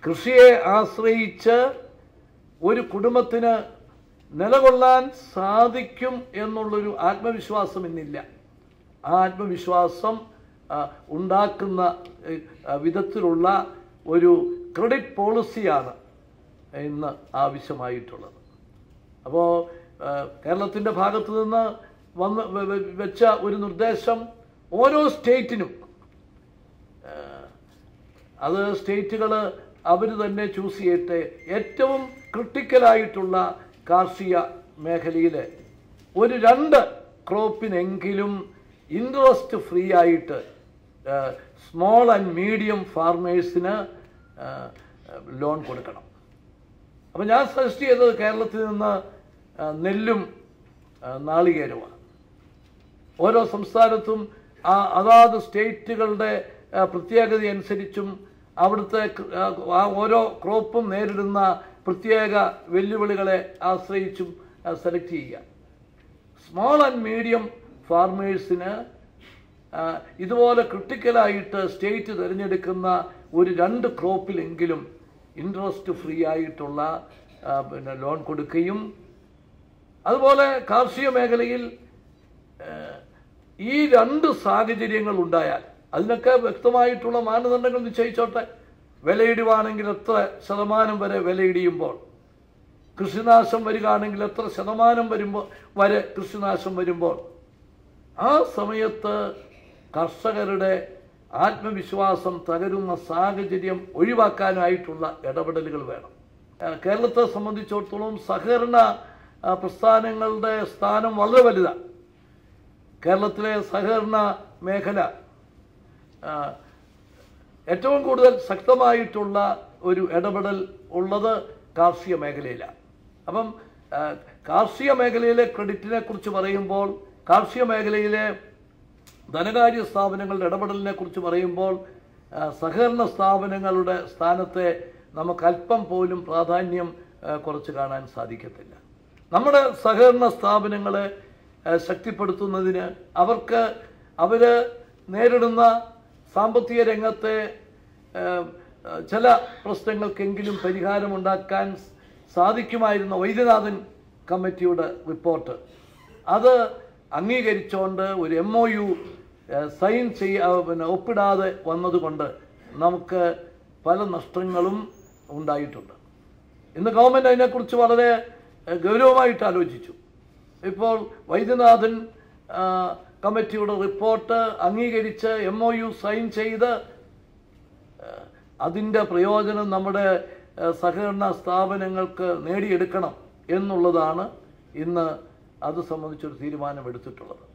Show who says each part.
Speaker 1: കൃഷിയെ ആശ്രയിച്ച് ഒരു കുടുംബത്തിന് നിലകൊള്ളാൻ സാധിക്കും എന്നുള്ളൊരു ആത്മവിശ്വാസം ഇന്നില്ല ആ ആത്മവിശ്വാസം ആ, ഉണ്ടാക്കുന്ന ഏ, ആ, വിധത്തിലുള്ള ഒരു ക്രെഡിറ്റ് പോളിസിയാണ് ഇന്ന് ആവശ്യമായിട്ടുള്ളത് അപ്പോൾ കേരളത്തിൻ്റെ ഭാഗത്തു നിന്ന് വന്ന് വെ- വെ- വെച്ച ഒരു നിർദ്ദേശം ഓരോ സ്റ്റേറ്റിനും ഏഹ്, അത് സ്റ്റേറ്റുകൾ അവർ തന്നെ ചൂസ് ചെയ്യട്ടെ ഏറ്റവും ക്രിട്ടിക്കലായിട്ടുള്ള കാർഷിക മേഖലയിൽ ഒരു രണ്ട് ക്രോപ്പിനെങ്കിലും ഇൻട്രസ്റ്റ് ഫ്രീ ആയിട്ട് സ്മോൾ ആൻഡ് മീഡിയം ഫാർമേഴ്സിന് ലോൺ കൊടുക്കണം അപ്പം ഞാൻ സജസ്റ്റ് ചെയ്തത് കേരളത്തിൽ നിന്ന് ആ, നെല്ലും ആ, നാളികേരവുമാണ് ഓരോ സംസ്ഥാനത്തും ആ അതാത് സ്റ്റേറ്റുകളുടെ ആ, പ്രത്യേകത അനുസരിച്ചും അവിടുത്തെ കൃ- ആ, ആ ഓരോ ക്രോപ്പും നേരിടുന്ന പ്രത്യേക വെല്ലുവിളികളെ ആശ്രയിച്ചും സെലക്ട് ചെയ്യുക സ്മോൾ ആൻഡ് മീഡിയം ഫാർമേഴ്സിന് ഇതുപോലെ ക്രിട്ടിക്കലായിട്ട് സ്റ്റേറ്റ് തിരഞ്ഞെടുക്കുന്ന ഒരു രണ്ട് ക്രോപ്പിലെങ്കിലും ഇൻട്രസ്റ്റ് ഫ്രീ ആയിട്ടുള്ള ആ, പിന്നെ ലോൺ കൊടുക്കുകയും അതുപോലെ കാർഷിക മേഖലയിൽ ഏഹ്, ഈ രണ്ട് സാഹചര്യങ്ങൾ ഉണ്ടായാൽ അതിനൊക്കെ വ്യക്തമായിട്ടുള്ള മാനദണ്ഡങ്ങൾ നിശ്ചയിച്ചോട്ടെ വിലയിടിവാണെങ്കിൽ എത്ര ശതമാനം വരെ വിലയിടിയുമ്പോൾ കൃഷിനാശം വരികയാണെങ്കിൽ എത്ര ശതമാനം വരുമ്പോൾ വരെ കൃഷിനാശം വരുമ്പോൾ ആ സമയത്ത് കർഷകരുടെ ആത്മവിശ്വാസം തകരുന്ന സാഹചര്യം ഒഴിവാക്കാനായിട്ടുള്ള ഇടപെടലുകൾ വേണം ആ, കേരളത്തെ സംബന്ധിച്ചിടത്തോളം സഹകരണ ആ, പ്രസ്ഥാനങ്ങളുടെ സ്ഥാനം വളരെ വലുതാണ് കേരളത്തിലെ സഹകരണ മേഖല ആ, ഏറ്റവും കൂടുതൽ ശക്തമായിട്ടുള്ള ഒരു ഇടപെടൽ ഉള്ളത് കാർഷിക മേഖലയിലാണ് അപ്പം ആ, കാർഷിക മേഖലയിലെ ക്രെഡിറ്റിനെ കുറിച്ച് പറയുമ്പോൾ കാർഷിക മേഖലയിലെ ധനകാര്യ സ്ഥാപനങ്ങളുടെ ഇടപെടലിനെ കുറിച്ച് പറയുമ്പോൾ ആ, സഹകരണ സ്ഥാപനങ്ങളുടെ സ്ഥാനത്തെ നമുക്ക് അല്പം പോലും പ്രാധാന്യം ആ, കുറച്ച് കാണാൻ സാധിക്കത്തില്ല നമ്മുടെ സഹകരണ സ്ഥാപനങ്ങളെ ആ, ശക്തിപ്പെടുത്തുന്നതിന് അവർക്ക് അവർ നേരിടുന്ന സാമ്പത്തിക രംഗത്തെ ആ, ആ, ചില പ്രശ്നങ്ങൾക്കെങ്കിലും പരിഹാരമുണ്ടാക്കാൻ സാധിക്കുമായിരുന്ന വൈദ്യനാഥൻ കമ്മിറ്റിയുടെ റിപ്പോർട്ട് അത് അംഗീകരിച്ചുകൊണ്ട് ഒരു എം ഒ യു സൈൻ ചെയ്യ പിന്നെ ഒപ്പിടാതെ വന്നതുകൊണ്ട് നമുക്ക് പല നഷ്ടങ്ങളും ഉണ്ടായിട്ടുണ്ട് ഇന്ന് ഗവൺമെൻറ് അതിനെക്കുറിച്ച് വളരെ ഏഹ്, ഗൗരവമായിട്ട് ആലോചിച്ചു ഇപ്പോൾ വൈദ്യനാഥൻ ആ, കമ്മിറ്റിയുടെ റിപ്പോർട്ട് അംഗീകരിച്ച് എം ഒ യു സൈൻ ചെയ്ത് ഏഹ്, അതിൻ്റെ പ്രയോജനം നമ്മുടെ ഏഹ്, സഹകരണ സ്ഥാപനങ്ങൾക്ക് നേടിയെടുക്കണം എന്നുള്ളതാണ് ഇന്ന് അത് സംബന്ധിച്ചൊരു തീരുമാനമെടുത്തിട്ടുള്ളത്